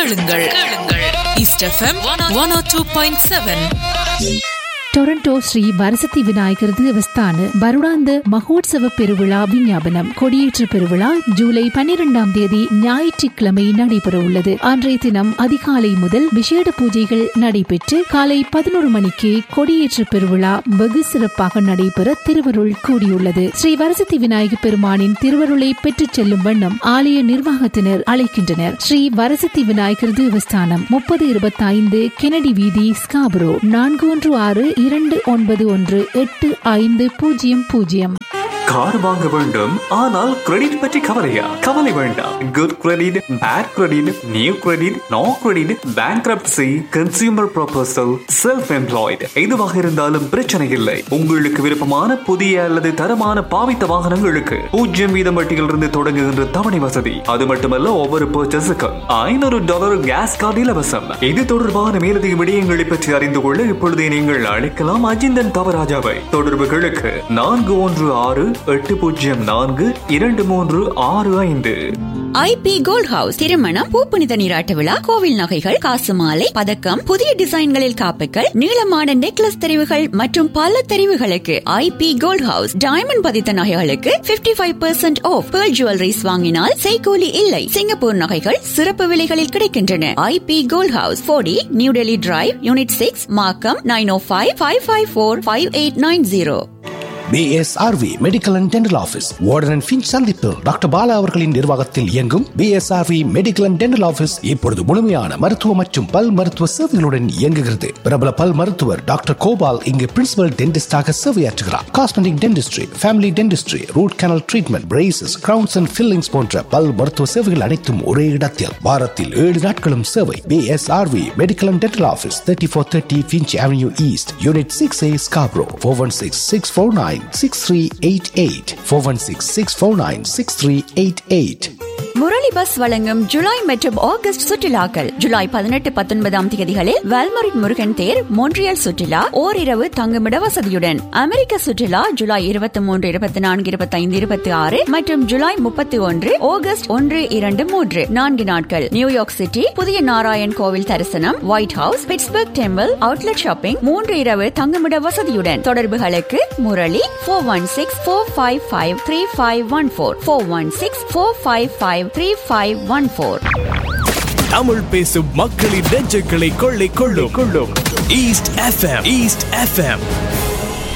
கேளுங்கள் கேளுங்கள் east FM one o two point seven Toronto Shri ವರಸತಿ விநாயகர் தேவஸ்தான வருடாந்த மகோத்சவ பெருவிழா விஞ்ஞாபனம் கொடியேற்ற பெருவிழா ஜூலை பன்னிரெண்டாம் தேதி ஞாயிற்றுக்கிழமை நடைபெற உள்ளது அன்றைய தினம் அதிகாலை முதல் விசேட பூஜைகள் நடைபெற்று காலை பதினோரு மணிக்கு கொடியேற்ற பெருவிழா வெகு சிறப்பாக நடைபெற திருவருள் கூடியுள்ளது ஸ்ரீ வரசத்தி விநாயகர் பெருமானின் திருவருளை பெற்றுச் செல்லும் வண்ணம் ஆலய நிர்வாகத்தினர் அழைக்கின்றனர் ஸ்ரீ வரசத்தி விநாயகர் தேவஸ்தானம் முப்பது இருபத்தி ஐந்து கெனடி வீதி ஸ்காபரோ நான்கு ஒன்று ஆறு இரண்டு ஒன்பது ஒன்று எட்டு ஐந்து பூஜ்ஜியம் பூஜ்ஜியம் கார் வாங்க வேண்டும் ஆனால் கிரெடிட் பற்றி கவலையா கவலை வேண்டாம் good credit bad credit new credit no credit bankruptcy consumer proposal self employed எதுவாக இருந்தாலும் பிரச்சனை இல்லை உங்களுக்கு விருப்பமான புதிய அல்லது தரமான பாவித்த வாகனங்களுக்கு பூஜ்ஜியம் வீதம் வட்டியிலிருந்து தொடங்குகின்ற தவணை வசதி அது மட்டுமல்ல ஒவ்வொரு பர்ச்சேஸுக்கும் ஐநூறு டாலர் கேஸ் கார்டு இலவசம் இது தொடர்பான மேலதிக விடயங்களை பற்றி அறிந்து கொள்ள இப்பொழுதே நீங்கள் அழைக்கலாம் அஜிந்தன் தவராஜாவை தொடர்புகளுக்கு நான்கு ஒன்று ஆறு எட்டு பூஜ்ஜியம் நான்கு இரண்டு மூன்று ஆறு ஐந்து ஐபி கோல்ட் ஹவுஸ் திருமணம் பூப்புனித நீராட்ட விழா கோவில் நகைகள் காசு மாலை பதக்கம் புதிய டிசைன்களில் காப்புகள் நீளமான நெக்லஸ் தெரிவுகள் மற்றும் பல தெரிவுகளுக்கு ஐபி கோல்ட் ஹவுஸ் டைமண்ட் பதித்த நகைகளுக்கு 55% five percent off pearl jewellers வாங்கினால் செய்கூலி இல்லை சிங்கப்பூர் நகைகள் சிறப்பு விலைகளில் கிடைக்கின்றன ஐபி கோல்ட் ஹவுஸ் போடி New Delhi drive unit six Markham nine o five five five four five eight nine zero BSRV medical and dental office Warden and Finch சந்திப்பு doctor Bala அவர்களின் நிர்வாகத்தில் இயங்கும் BSRV medical and dental office இப்பொழுது முழுமையான மருத்துவ மற்றும் பல் மருத்துவ சேவைகளுடன் இயங்குகிறது பிரபல பல் மருத்துவர் டாக்டர் கோபால் இங்கு பிரின்சிபல் டென்டிஸ்டாக சேவையாற்றுகிறார் cosmetic dentistry family dentistry root canal treatment braces crowns and fillings போன்ற பல் மருத்துவ சேவைகள் அனைத்தும் ஒரே இடத்தில் வாரத்தில் ஏழு நாட்களும் சேவை BSRV medical and dental office thirty four thirty Finch avenue east unit six A Scarborough four one six six four nine 6388 416 649 Murali bus வழங்கும் ஜூலை மற்றும் ஆகஸ்ட் சுற்றுலாக்கள் ஜூலை பதினெட்டு பத்தொன்பதாம் தேதிகளில் வேல்மரிட் முருகன் தேர் மோன்றியல் சுற்றுலா ஓரிரவு தங்குமிட வசதியுடன் அமெரிக்க சுற்றுலா ஜூலை இருபத்தி மூன்று இருபத்தி நான்கு இருபத்தி ஐந்து இருபத்தி ஆறு மற்றும் ஜூலை முப்பத்தி ஒன்று ஆகஸ்ட் ஒன்று இரண்டு மூன்று நான்கு நாட்கள் நியூயார்க் சிட்டி புதிய நாராயண் கோவில் தரிசனம் White House Pittsburgh temple outlet shopping மூன்று இரவு தங்குமிட வசதியுடன் தொடர்புகளுக்கு Murali four one six four five five three five one four four one six four five five three five one four Tamil பேசும் மக்களின் நெஞ்சுகளை கொள்ளை கொள்ளும் கொள்ளும் ஈஸ்ட் எஃப்எம் ஈஸ்ட் எஃப்எம்